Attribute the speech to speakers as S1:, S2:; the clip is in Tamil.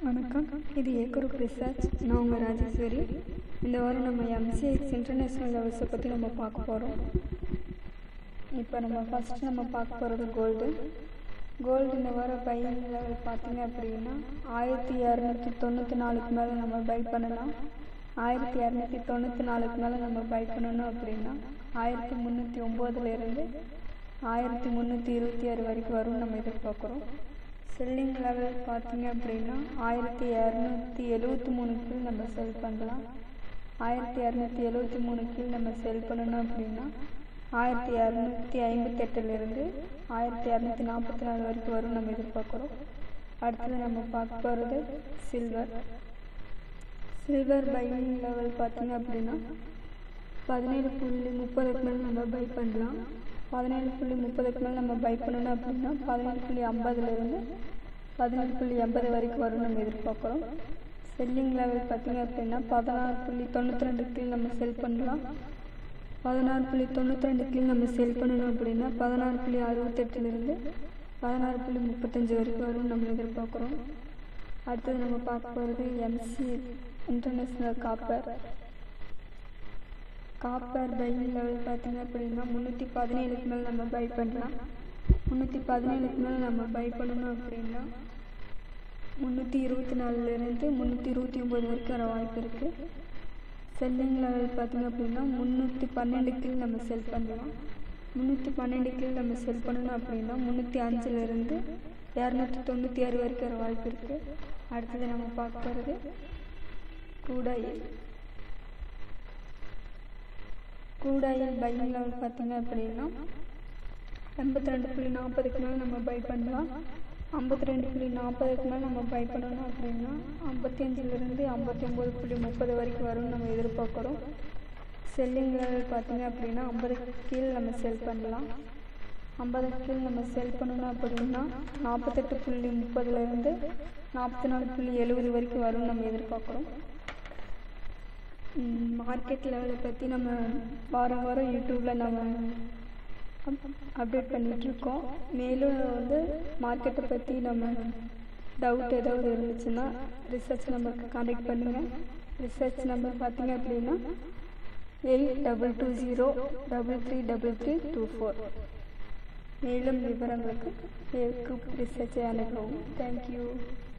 S1: வணக்கம் இது ஏக்குரூப் ரிசர்ச் நான் உங்கள் ராஜேஸ்வரி இந்த வாரம் நம்ம எம்சிஎக்ஸ் இன்டர்நேஷ்னல் லெவல்ஸை பற்றி நம்ம பார்க்க போகிறோம் இப்போ நம்ம ஃபஸ்ட் நம்ம பார்க்க போகிறது கோல்டு கோல்டு இந்த வாரம் பையிங் லெவல் பார்த்தீங்க அப்படின்னா ஆயிரத்தி இரநூத்தி தொண்ணூற்றி நாலுக்கு மேலே நம்ம பை பண்ணலாம் ஆயிரத்தி இரநூத்தி தொண்ணூற்றி நாலுக்கு மேலே நம்ம பை பண்ணணும் அப்படின்னா ஆயிரத்தி முந்நூற்றி ஒம்போதுலேருந்து ஆயிரத்தி முந்நூற்றி இருபத்தி ஆறு வரைக்கும் வரும்னு நம்ம எதிர்பார்க்குறோம் செல்லிங் லெவல் பார்த்தீங்க அப்படின்னா ஆயிரத்தி இரநூத்தி எழுவத்தி மூணு கீழ் நம்ம செல் பண்ணலாம் ஆயிரத்தி இரநூத்தி எழுவத்தி மூணு கீழ் நம்ம செல் பண்ணணும் அப்படின்னா ஆயிரத்தி இரநூத்தி ஐம்பத்தெட்டுலேருந்து ஆயிரத்தி இரநூத்தி நாற்பத்தி நாலு வரைக்கும் வரும் நம்ம எதிர்பார்க்குறோம் அடுத்தது நம்ம பார்க்க போகிறது சில்வர் சில்வர் பையிங் லெவல் பார்த்தீங்க அப்படின்னா பதினேழு புள்ளி முப்பதுக்கு மேலே நம்ம பை பண்ணலாம் பதினேழு புள்ளி முப்பதுக்கு மேலே நம்ம பை பண்ணணும் அப்படின்னா பதினேழு புள்ளி ஐம்பதுலேருந்து பதினேழு புள்ளி எண்பது வரைக்கும் வரும் நம்ம எதிர்பார்க்குறோம் செல்லிங் லெவல் பார்த்தீங்க அப்படின்னா பதினாறு புள்ளி தொண்ணூற்றி ரெண்டு கீழ் நம்ம செல் பண்ணலாம் பதினாறு புள்ளி தொண்ணூற்றி ரெண்டு கீழ் நம்ம செல் பண்ணணும் அப்படின்னா பதினாறு புள்ளி அறுபத்தெட்டுலேருந்து பதினாறு புள்ளி முப்பத்தஞ்சு வரைக்கும் வரும் நம்ம எதிர்பார்க்குறோம் அடுத்தது நம்ம பார்க்க போகிறது MC international copper copper buying level பார்த்தீங்க அப்படின்னா முந்நூற்றி பதினேழுக்கு மேலே நம்ம பை பண்ணலாம் முந்நூற்றி பதினேழுக்கு மேலே நம்ம பை பண்ணணும் அப்படின்னா முந்நூற்றி இருபத்தி நாலுலேருந்து முந்நூற்றி இருபத்தி ஒம்பது வரைக்கும் வர வாய்ப்பு இருக்குது செல்லிங் லெவல் பார்த்தீங்க அப்படின்னா முந்நூற்றி பன்னெண்டு கீழ் நம்ம செல் பண்ணலாம் முந்நூற்றி பன்னெண்டு கீழ் நம்ம செல் பண்ணணும் அப்படின்னா முந்நூற்றி அஞ்சுலேருந்து இரநூத்தி தொண்ணூற்றி ஆறு வரைக்கும் வர வாய்ப்பு இருக்குது அடுத்தது நம்ம பார்க்க போகிறது கூடாயில் கூடாயில் பையிங் லெவல் பார்த்தீங்க அப்படின்னா எண்பத்தி ரெண்டு புள்ளி நாற்பதுக்கு மேலே நம்ம பை பண்ணலாம் ஐம்பத்தி ரெண்டு புள்ளி நாற்பதுக்கு மேலே நம்ம பை பண்ணணும் அப்படின்னா ஐம்பத்தி அஞ்சுலேருந்து ஐம்பத்தி ஒம்பது புள்ளி முப்பது வரைக்கும் வரும்னு நம்ம எதிர்பார்க்குறோம் செல்லிங் லெவல் பார்த்தீங்க அப்படின்னா ஐம்பது கீழ் நம்ம செல் பண்ணலாம் ஐம்பது கீழ் நம்ம செல் பண்ணணும் அப்படின்னா நாற்பத்தெட்டு புள்ளி முப்பதுலேருந்து நாற்பத்தி நாலு புள்ளி எழுபது வரைக்கும் வரும்னு நம்ம எதிர்பார்க்குறோம் மார்க்கெட் லெவலை பற்றி நம்ம வாரம் வாரம் யூடியூப்பில் நம்ம அப்டேட் பண்ணிகிட்ருக்கோம் மேலும் வந்து மார்க்கெட்டை பற்றி நம்ம டவுட் ஏதாவது இருந்துச்சுன்னா ரிசர்ச் நம்பருக்கு காண்டாக்ட் பண்ணுங்கள் ரிசர்ச் நம்பர் பார்த்தீங்க அப்படின்னா eight double two zero double three double three two four மேலும் விவரங்களுக்கு குரூப் ரிசர்ச்சை அணுகவும் தேங்க்யூ